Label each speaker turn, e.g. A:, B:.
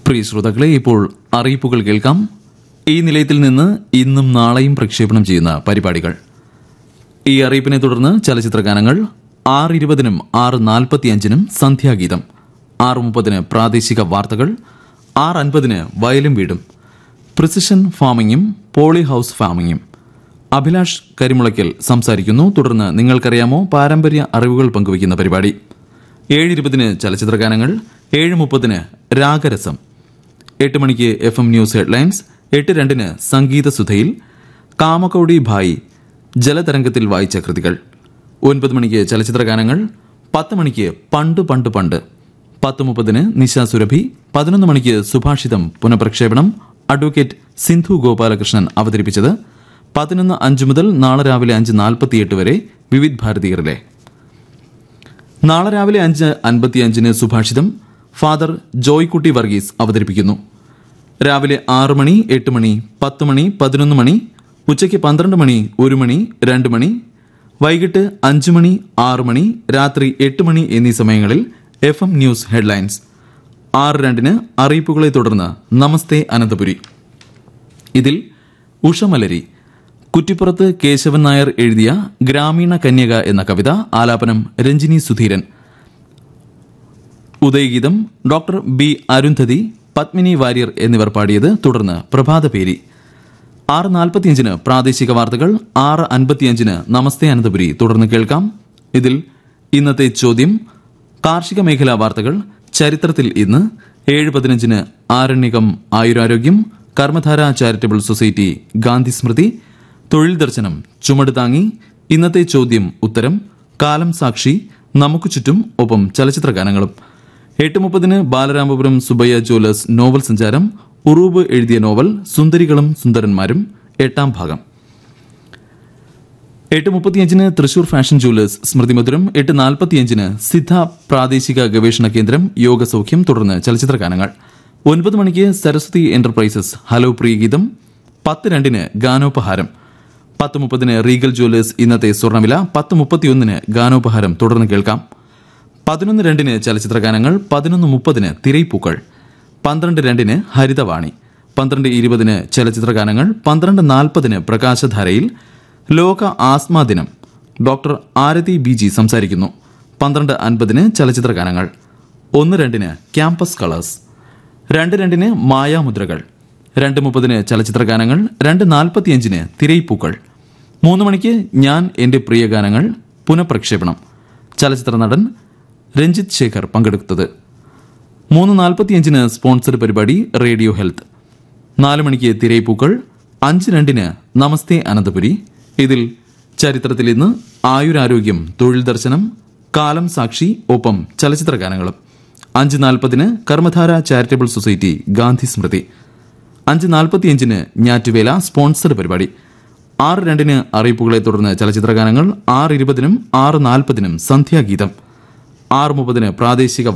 A: പ്രിയ ശ്രോതാക്കളെ ഇപ്പോൾ അറിയിപ്പുകൾ കേൾക്കാം ഈ നിലയത്തിൽ നിന്ന് ഇന്നും നാളെയും പ്രക്ഷേപണം ചെയ്യുന്ന പരിപാടികൾ ഈ അറിയിപ്പിനെ തുടർന്ന് ചലച്ചിത്ര ഗാനങ്ങൾ ആറ് ഇരുപതിനും ആറ് നാൽപ്പത്തിയഞ്ചിനും സന്ധ്യാഗീതം ആറ് മുപ്പതിന് പ്രാദേശിക വാർത്തകൾ ആറ് അൻപതിന് വയലും വീടും പ്രിസിഷൻ ഫാമിങ്ങും പോളി ഹൌസ് ഫാമിങ്ങും അഭിലാഷ് കരിമുളയ്ക്കൽ സംസാരിക്കുന്നു തുടർന്ന് നിങ്ങൾക്കറിയാമോ പാരമ്പര്യ അറിവുകൾ പങ്കുവയ്ക്കുന്ന പരിപാടി ഏഴ് ഇരുപതിന് ചലച്ചിത്ര ഗാനങ്ങൾ ഏഴ് മുപ്പതിന് രാഗരസം എട്ട് മണിക്ക് എഫ് എം ന്യൂസ് ഹെഡ്ലൈൻസ് എട്ട് രണ്ടിന് സംഗീത സുധയിൽ കാമകൗടി ഭായി ജലതരംഗത്തിൽ വായിച്ച കൃതികൾ ഒൻപത് മണിക്ക് ചലച്ചിത്ര ഗാനങ്ങൾ പത്ത് മണിക്ക് പണ്ട് പണ്ട് പണ്ട് പത്ത് മുപ്പതിന് നിശ സുരഭി പതിനൊന്ന് മണിക്ക് സുഭാഷിതം പുനഃപ്രക്ഷേപണം അഡ്വക്കേറ്റ് സിന്ധു ഗോപാലകൃഷ്ണൻ അവതരിപ്പിച്ചത് പതിനൊന്ന് അഞ്ച് മുതൽ നാളെ രാവിലെ അഞ്ച് നാൽപ്പത്തിയെട്ട് വരെ വിവിധ് ഭാരതീയറിലെ നാളെ രാവിലെ അഞ്ച് അൻപത്തിയഞ്ചിന് സുഭാഷിതം ഫാദർ ജോയ്കുട്ടി വർഗീസ് അവതരിപ്പിക്കുന്നു രാവിലെ ആറ് മണി എട്ട് മണി പത്ത് മണി പതിനൊന്ന് മണി ഉച്ചയ്ക്ക് പന്ത്രണ്ട് മണി ഒരു മണി രണ്ട് മണി വൈകിട്ട് അഞ്ച് മണി ആറ് മണി രാത്രി എട്ട് മണി എന്നീ സമയങ്ങളിൽ എഫ് എം ന്യൂസ് ഹെഡ്ലൈൻസ് ആറ് രണ്ടിന് അറിയിപ്പുകളെ തുടർന്ന് നമസ്തേ അനന്തപുരി ഇതിൽ ഉഷമലരി കുറ്റിപ്പുറത്ത് കേശവൻ നായർ എഴുതിയ ഗ്രാമീണ കന്യക എന്ന കവിത ആലാപനം രഞ്ജിനി സുധീരൻ ഉദയഗീതം ഡോക്ടർ ബി അരുന്ധതി പത്മിനി വാര്യർ എന്നിവർ പാടിയത് തുടർന്ന് പ്രഭാതപേരി ആറ് നാൽപ്പത്തിയഞ്ചിന് പ്രാദേശിക വാർത്തകൾ ആറ് അൻപത്തിയഞ്ചിന് നമസ്തേ അനന്തപുരി തുടർന്ന് കേൾക്കാം ഇതിൽ ഇന്നത്തെ ചോദ്യം കാർഷിക മേഖലാ വാർത്തകൾ ചരിത്രത്തിൽ ഇന്ന് ഏഴ് പതിനഞ്ചിന് ആരണ്യകം ആയുരാരോഗ്യം കർമ്മധാര ചാരിറ്റബിൾ സൊസൈറ്റി ഗാന്ധി സ്മൃതി തൊഴിൽ ദർശനം ചുമട് താങ്ങി ഇന്നത്തെ ചോദ്യം ഉത്തരം കാലം സാക്ഷി നമുക്ക് ചുറ്റും ഒപ്പം ചലച്ചിത്ര ഗാനങ്ങളും എട്ട് മുപ്പതിന് ബാലരാമപുരം സുബയ്യ ജ്വല്ലേഴ്സ് നോവൽ സഞ്ചാരം ഉറൂബ് എഴുതിയ നോവൽ സുന്ദരികളും സുന്ദരന്മാരും എട്ടാം ഭാഗം എട്ട് മുപ്പത്തിയഞ്ചിന് തൃശൂർ ഫാഷൻ ജ്വല്ലേഴ്സ് സ്മൃതിമധുരം എട്ട് നാൽപ്പത്തിയഞ്ചിന് സിദ്ധ പ്രാദേശിക ഗവേഷണ കേന്ദ്രം യോഗസൗഖ്യം തുടർന്ന് ചലച്ചിത്ര ഗാനങ്ങൾ ഒൻപത് മണിക്ക് സരസ്വതി എന്റർപ്രൈസസ് ഹലോ പ്രിയഗീതം പത്ത് രണ്ടിന് ഗാനോപഹാരം പത്ത് മുപ്പതിന് റീഗൽ ജ്വല്ലേഴ്സ് ഇന്നത്തെ സ്വർണ്ണവില പത്ത് മുപ്പത്തിയൊന്നിന് ഗാനോപഹാരം തുടർന്ന് കേൾക്കാം പതിനൊന്ന് രണ്ടിന് ചലച്ചിത്ര ഗാനങ്ങൾ പതിനൊന്ന് മുപ്പതിന് തിരൈപ്പൂക്കൾ പന്ത്രണ്ട് രണ്ടിന് ഹരിതവാണി പന്ത്രണ്ട് ഇരുപതിന് ചലച്ചിത്ര ഗാനങ്ങൾ പന്ത്രണ്ട് നാൽപ്പതിന് പ്രകാശധാരയിൽ ലോക ആസ്മ ദിനം ഡോക്ടർ ആരതി ബി ജി സംസാരിക്കുന്നു പന്ത്രണ്ട് അൻപതിന് ചലച്ചിത്ര ഗാനങ്ങൾ ഒന്ന് രണ്ടിന് ക്യാമ്പസ് കളേഴ്സ് രണ്ട് രണ്ടിന് മായാമുദ്രകൾ രണ്ട് മുപ്പതിന് ചലച്ചിത്ര ഗാനങ്ങൾ രണ്ട് നാൽപ്പത്തിയഞ്ചിന് തിരൈപ്പൂക്കൾ മൂന്ന് മണിക്ക് ഞാൻ എന്റെ പ്രിയ ഗാനങ്ങൾ പുനഃപ്രക്ഷേപണം ചലച്ചിത്ര നടൻ രഞ്ജിത്ത് ശേഖർ പങ്കെടുത്തത് മൂന്ന് നാൽപ്പത്തിയഞ്ചിന് സ്പോൺസർ പരിപാടി റേഡിയോ ഹെൽത്ത് നാല് മണിക്ക് തിരൈപ്പൂക്കൾ അഞ്ച് രണ്ടിന് നമസ്തേ അനന്തപുരി ഇതിൽ ചരിത്രത്തിൽ ഇന്ന് ആയുരാരോഗ്യം തൊഴിൽ ദർശനം കാലം സാക്ഷി ഒപ്പം ചലച്ചിത്ര ഗാനങ്ങളും അഞ്ച് നാൽപ്പതിന് കർമ്മധാര ചാരിറ്റബിൾ സൊസൈറ്റി ഗാന്ധി സ്മൃതി അഞ്ച് നാൽപ്പത്തിയഞ്ചിന് ഞാറ്റുവേല സ്പോൺസർഡ് പരിപാടി ആറ് രണ്ടിന് അറിയിപ്പുകളെ തുടർന്ന് ചലച്ചിത്ര ഗാനങ്ങൾ ആറ് ഇരുപതിനും ആറ് നാൽപ്പതിനും സന്ധ്യാഗീതം ആറ് മുപ്പതിന് പ്രാദേശിക